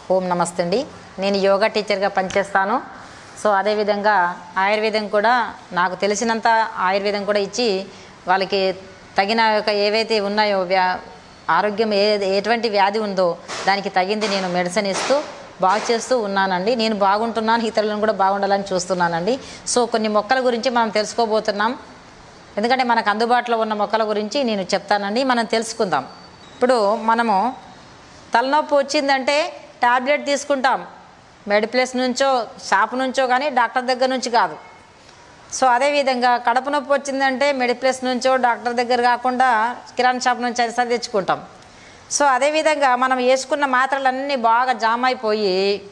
ఓం నమస్తే అండి నేను యోగా టీచర్గా పనిచేస్తాను సో అదేవిధంగా ఆయుర్వేదం కూడా నాకు తెలిసినంత ఆయుర్వేదం కూడా ఇచ్చి వాళ్ళకి తగిన యొక్క ఏవైతే ఉన్నాయో వ్యా ఆరోగ్యం ఏ ఎటువంటి వ్యాధి ఉందో దానికి తగింది నేను మెడిసిన్ ఇస్తూ బాగు చేస్తూ ఉన్నానండి నేను బాగుంటున్నాను ఇతరులను కూడా బాగుండాలని చూస్తున్నానండి సో కొన్ని మొక్కల గురించి మనం తెలుసుకోబోతున్నాం ఎందుకంటే మనకు అందుబాటులో ఉన్న మొక్కల గురించి నేను చెప్తానండి మనం తెలుసుకుందాం ఇప్పుడు మనము తలనొప్పి వచ్చిందంటే టాబ్లెట్ తీసుకుంటాం మెడిప్లేస్ నుంచో షాప్ నుంచో కానీ డాక్టర్ దగ్గర నుంచి కాదు సో అదేవిధంగా కడుపు నొప్పి వచ్చిందంటే మెడిప్లేస్ నుంచో డాక్టర్ దగ్గర కాకుండా కిరాణా షాప్ నుంచి అయినా సరే తెచ్చుకుంటాం సో అదేవిధంగా మనం వేసుకున్న మాత్రలన్నీ బాగా జామ్ అయిపోయి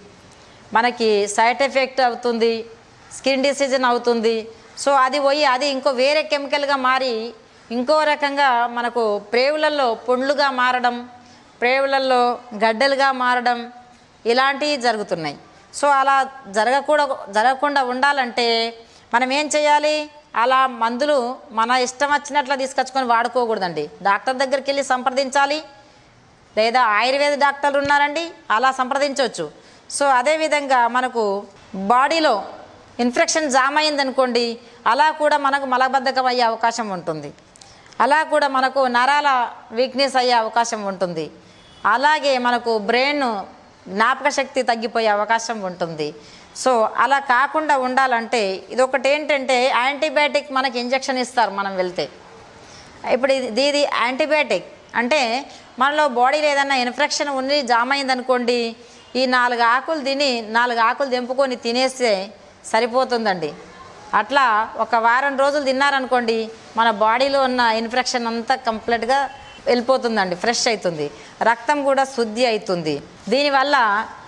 మనకి సైడ్ ఎఫెక్ట్ అవుతుంది స్కిన్ డిసీజన్ అవుతుంది సో అది పోయి అది ఇంకో వేరే కెమికల్గా మారి ఇంకో రకంగా మనకు ప్రేవులలో పొండ్లుగా మారడం ప్రేవులలో గడ్డలుగా మారడం ఇలాంటివి జరుగుతున్నాయి సో అలా జరగకూడ జరగకుండా ఉండాలంటే మనం ఏం చేయాలి అలా మందులు మన ఇష్టం వచ్చినట్లు తీసుకొచ్చుకొని వాడుకోకూడదండి డాక్టర్ దగ్గరికి వెళ్ళి సంప్రదించాలి లేదా ఆయుర్వేద డాక్టర్లు ఉన్నారండి అలా సంప్రదించవచ్చు సో అదేవిధంగా మనకు బాడీలో ఇన్ఫెక్షన్ జామ్ అయిందనుకోండి అలా కూడా మనకు మలబద్ధకం అయ్యే అవకాశం ఉంటుంది అలా కూడా మనకు నరాల వీక్నెస్ అయ్యే అవకాశం ఉంటుంది అలాగే మనకు బ్రెయిన్ జ్ఞాపక శక్తి తగ్గిపోయే అవకాశం ఉంటుంది సో అలా కాకుండా ఉండాలంటే ఇది ఒకటి ఏంటంటే యాంటీబయాటిక్ మనకి ఇంజెక్షన్ ఇస్తారు మనం వెళ్తే ఇప్పుడు ఇది ఇది యాంటీబయాటిక్ అంటే మనలో బాడీలో ఏదైనా ఇన్ఫెక్షన్ ఉండి జామ్ అయిందనుకోండి ఈ నాలుగు ఆకులు తిని నాలుగు ఆకులు తెంపుకొని తినేస్తే సరిపోతుందండి అట్లా ఒక వారం రోజులు తిన్నారనుకోండి మన బాడీలో ఉన్న ఇన్ఫెక్షన్ అంతా కంప్లీట్గా వెళ్ళిపోతుందండి ఫ్రెష్ అవుతుంది రక్తం కూడా శుద్ధి అవుతుంది దీనివల్ల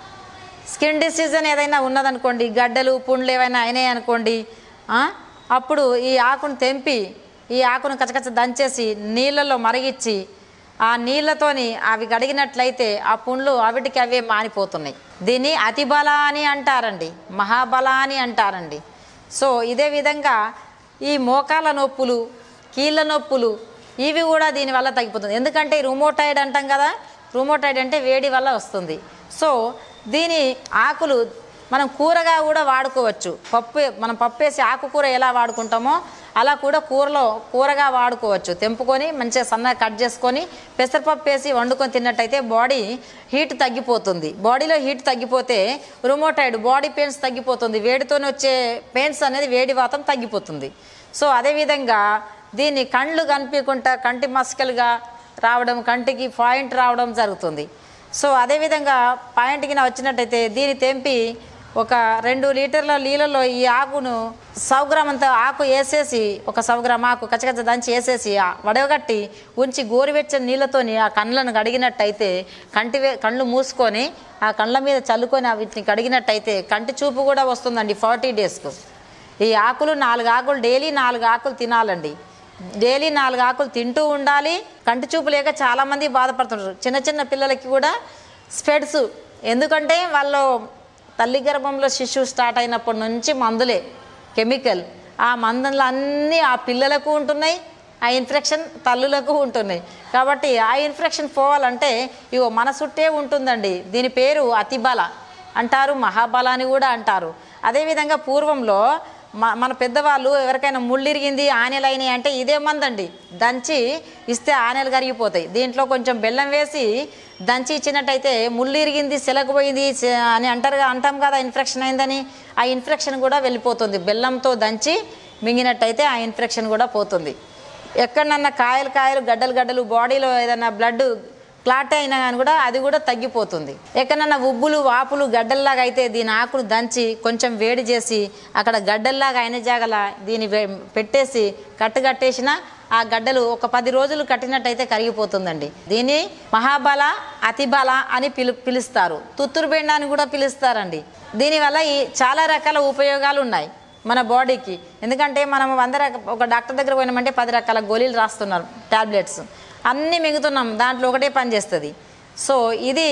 స్కిన్ డిసీజన్ ఏదైనా ఉన్నదనుకోండి గడ్డలు పుండ్లు ఏవైనా అయినాయి అనుకోండి ఆ, అప్పుడు ఈ ఆకును తెంపి ఈ ఆకును కచకచ దంచేసి నీళ్ళలో మరిగిచ్చి ఆ నీళ్ళతోని అవి గడిగినట్లయితే ఆ పుండ్లు అవిటికి అవే మానిపోతున్నాయి దీన్ని అతిబల అని అంటారండి మహాబల అని అంటారండి సో ఇదే విధంగా ఈ మోకాల నొప్పులు కీళ్ళ నొప్పులు ఇవి కూడా దీనివల్ల తగ్గిపోతుంది ఎందుకంటే రుమోటైడ్ అంటాం కదా రుమోటైడ్ అంటే వేడి వల్ల వస్తుంది సో దీని ఆకులు మనం కూరగా కూడా వాడుకోవచ్చు పప్పు మనం పప్పు వేసి ఆకుకూర ఎలా వాడుకుంటామో అలా కూడా కూరలో కూరగా వాడుకోవచ్చు తెంపుకొని మంచిగా సన్నగా కట్ చేసుకొని పెసరపప్పు వేసి వండుకొని తిన్నట్టయితే బాడీ హీట్ తగ్గిపోతుంది బాడీలో హీట్ తగ్గిపోతే రుమోటైడ్ బాడీ పెయిన్స్ తగ్గిపోతుంది వేడితో వచ్చే పెయిన్స్ అనేది వేడి వాతం తగ్గిపోతుంది సో అదేవిధంగా దీన్ని కళ్ళు కనిపించకుండా కంటి మస్కలుగా రావడం కంటికి పాయింట్ రావడం జరుగుతుంది సో అదేవిధంగా పాయింట్కి నా వచ్చినట్టయితే దీన్ని తెంపి ఒక రెండు లీటర్ల నీళ్ళలో ఈ ఆకును సౌ గ్రామ్ అంత ఆకు వేసేసి ఒక సౌ గ్రామ్ ఆకు కచ్చకచ్చ దంచి వేసేసి ఆ వడగట్టి ఉంచి గోరువెచ్చని నీళ్ళతోని ఆ కళ్ళను కడిగినట్టయితే కంటి వే- కళ్ళు మూసుకొని ఆ కళ్ళ మీద చల్లుకొని వీటిని కడిగినట్టయితే కంటి చూపు కూడా వస్తుందండి ఫార్టీ డేస్కు ఈ ఆకులు నాలుగు ఆకులు డైలీ నాలుగు ఆకులు తినాలండి డైలీ నాలుగు ఆకులు తింటూ ఉండాలి కంటి చూపు లేక చాలామంది బాధపడుతుంటారు చిన్న చిన్న పిల్లలకి కూడా స్పెడ్స్ ఎందుకంటే వాళ్ళు తల్లి గర్భంలో శిశువు స్టార్ట్ అయినప్పటి నుంచి మందులే కెమికల్ ఆ మందులు అన్నీ ఆ పిల్లలకు ఉంటున్నాయి ఆ ఇన్ఫెక్షన్ తల్లులకు ఉంటున్నాయి కాబట్టి ఆ ఇన్ఫెక్షన్ పోవాలంటే ఇగో మన చుట్టే ఉంటుందండి దీని పేరు అతిబల అంటారు మహాబల అని కూడా అంటారు అదేవిధంగా పూర్వంలో మ మన పెద్దవాళ్ళు ఎవరికైనా ముళ్ళు ఇరిగింది ఆనెలు అయినాయి అంటే ఇదే మందండి దంచి ఇస్తే ఆనెలు కరిగిపోతాయి దీంట్లో కొంచెం బెల్లం వేసి దంచి ఇచ్చినట్టయితే ముళ్ళు ఇరిగింది సిలకపోయింది సి- అని అంటారు కదా- అంటాం కదా ఇన్ఫెక్షన్ అయిందని ఆ ఇన్ఫెక్షన్ కూడా వెళ్ళిపోతుంది బెల్లంతో దంచి మింగినట్టయితే ఆ ఇన్ఫెక్షన్ కూడా పోతుంది ఎక్కడన్నా కాయలు కాయలు గడ్డలు గడ్డలు బాడీలో ఏదైనా బ్లడ్ క్లాట్ అయినా కానీ కూడా అది కూడా తగ్గిపోతుంది ఎక్కడన్నా ఉబ్బులు వాపులు గడ్డల్లాగా అయితే దీని ఆకులు దంచి కొంచెం వేడి చేసి అక్కడ గడ్డల్లాగా అయిన జాగల దీన్ని వే- పెట్టేసి కట్టు కట్టేసిన ఆ గడ్డలు ఒక పది రోజులు కట్టినట్టయితే కరిగిపోతుందండి దీన్ని మహాబల అతిబల అని పిలు పిలుస్తారు తుత్తురు బెండ అని కూడా పిలుస్తారండి దీనివల్ల ఈ చాలా రకాల ఉపయోగాలు ఉన్నాయి మన బాడీకి ఎందుకంటే మనం వంద రక ఒక డాక్టర్ దగ్గర పోయినామంటే పది రకాల గోళీలు రాస్తున్నారు టాబ్లెట్స్ అన్నీ మింగుతున్నాం దాంట్లో ఒకటే పని చేస్తుంది సో ఇది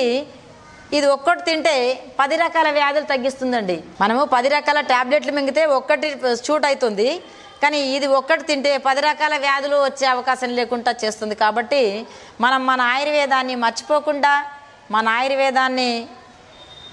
ఇది ఒక్కటి తింటే పది రకాల వ్యాధులు తగ్గిస్తుందండి మనము పది రకాల టాబ్లెట్లు మింగితే ఒక్కటి షూట్ అవుతుంది కానీ ఇది ఒక్కటి తింటే పది రకాల వ్యాధులు వచ్చే అవకాశం లేకుండా చేస్తుంది కాబట్టి మనం మన ఆయుర్వేదాన్ని మర్చిపోకుండా మన ఆయుర్వేదాన్ని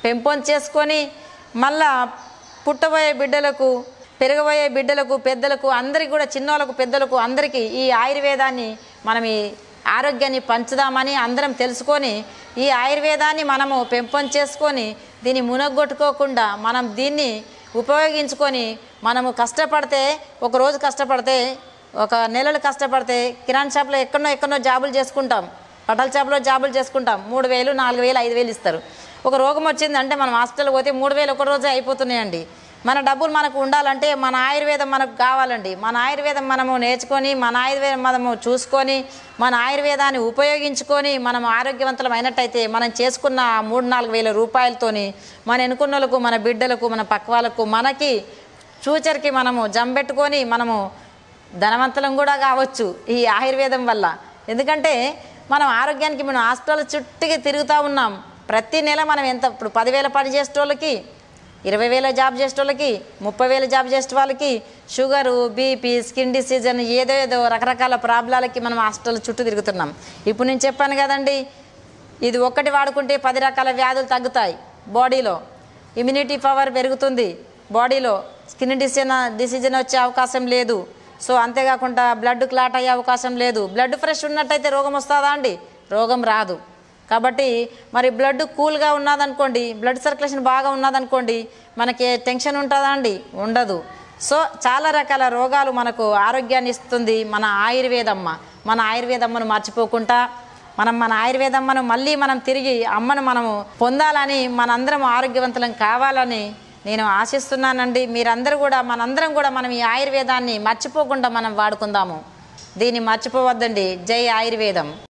పెంపొంది చేసుకొని మళ్ళా పుట్టబోయే బిడ్డలకు పెరగబోయే బిడ్డలకు పెద్దలకు అందరికీ కూడా చిన్నోళ్ళకు పెద్దలకు అందరికీ ఈ ఆయుర్వేదాన్ని మనం ఈ ఆరోగ్యాన్ని పంచుదామని అందరం తెలుసుకొని ఈ ఆయుర్వేదాన్ని మనము పెంపొంది చేసుకొని దీన్ని మునగొట్టుకోకుండా మనం దీన్ని ఉపయోగించుకొని మనము కష్టపడితే ఒక రోజు కష్టపడితే ఒక నెలలు కష్టపడితే కిరాణ్ షాప్లో ఎక్కడనో ఎక్కడనో జాబులు చేసుకుంటాం పటల్ షాప్లో జాబులు చేసుకుంటాం మూడు వేలు నాలుగు వేలు ఐదు వేలు ఇస్తారు ఒక రోగం వచ్చిందంటే మనం హాస్పిటల్కి పోతే మూడు వేలు ఒక రోజే అయిపోతున్నాయండి మన డబ్బులు మనకు ఉండాలంటే మన ఆయుర్వేదం మనకు కావాలండి మన ఆయుర్వేదం మనము నేర్చుకొని మన ఆయుర్వేదం మనము చూసుకొని మన ఆయుర్వేదాన్ని ఉపయోగించుకొని మనం ఆరోగ్యవంతులమైనట్టయితే మనం చేసుకున్న ఆ మూడు నాలుగు వేల రూపాయలతోని మన ఎన్నుకున్న వాళ్ళకు మన బిడ్డలకు మన పక్క వాళ్ళకు మనకి ఫ్యూచర్కి మనము జంబెట్టుకొని మనము ధనవంతులం కూడా కావచ్చు ఈ ఆయుర్వేదం వల్ల ఎందుకంటే మనం ఆరోగ్యానికి మనం హాస్పిటల్ చుట్టూకి తిరుగుతూ ఉన్నాం ప్రతి నెల మనం ఎంత ఇప్పుడు పదివేల పని చేసేటోళ్ళకి ఇరవై వేల జాబ్ చేసేటోళ్ళకి ముప్పై వేల జాబ్ చేసే వాళ్ళకి షుగరు బీపీ స్కిన్ డిసీజ్ అని ఏదో ఏదో రకరకాల ప్రాబ్లాలకి మనం హాస్పిటల్ చుట్టూ తిరుగుతున్నాం ఇప్పుడు నేను చెప్పాను కదండి ఇది ఒక్కటి వాడుకుంటే పది రకాల వ్యాధులు తగ్గుతాయి బాడీలో ఇమ్యూనిటీ పవర్ పెరుగుతుంది బాడీలో స్కిన్ డిసీజన్ డిసీజన్ వచ్చే అవకాశం లేదు సో అంతేకాకుండా బ్లడ్ క్లాట్ అయ్యే అవకాశం లేదు బ్లడ్ ఫ్రెష్ ఉన్నట్టయితే రోగం వస్తుందా అండి రోగం రాదు కాబట్టి మరి బ్లడ్ కూల్గా ఉన్నదనుకోండి బ్లడ్ సర్క్యులేషన్ బాగా ఉన్నదనుకోండి మనకి టెన్షన్ ఉంటుందా అండి ఉండదు సో చాలా రకాల రోగాలు మనకు ఆరోగ్యాన్ని ఇస్తుంది మన ఆయుర్వేదమ్మ మన ఆయుర్వేదమ్మను మర్చిపోకుండా మనం మన ఆయుర్వేదమ్మను మళ్ళీ మనం తిరిగి అమ్మను మనము పొందాలని మనందరం ఆరోగ్యవంతులం కావాలని నేను ఆశిస్తున్నానండి మీరందరూ కూడా మనందరం కూడా మనం ఈ ఆయుర్వేదాన్ని మర్చిపోకుండా మనం వాడుకుందాము దీన్ని మర్చిపోవద్దండి జై ఆయుర్వేదం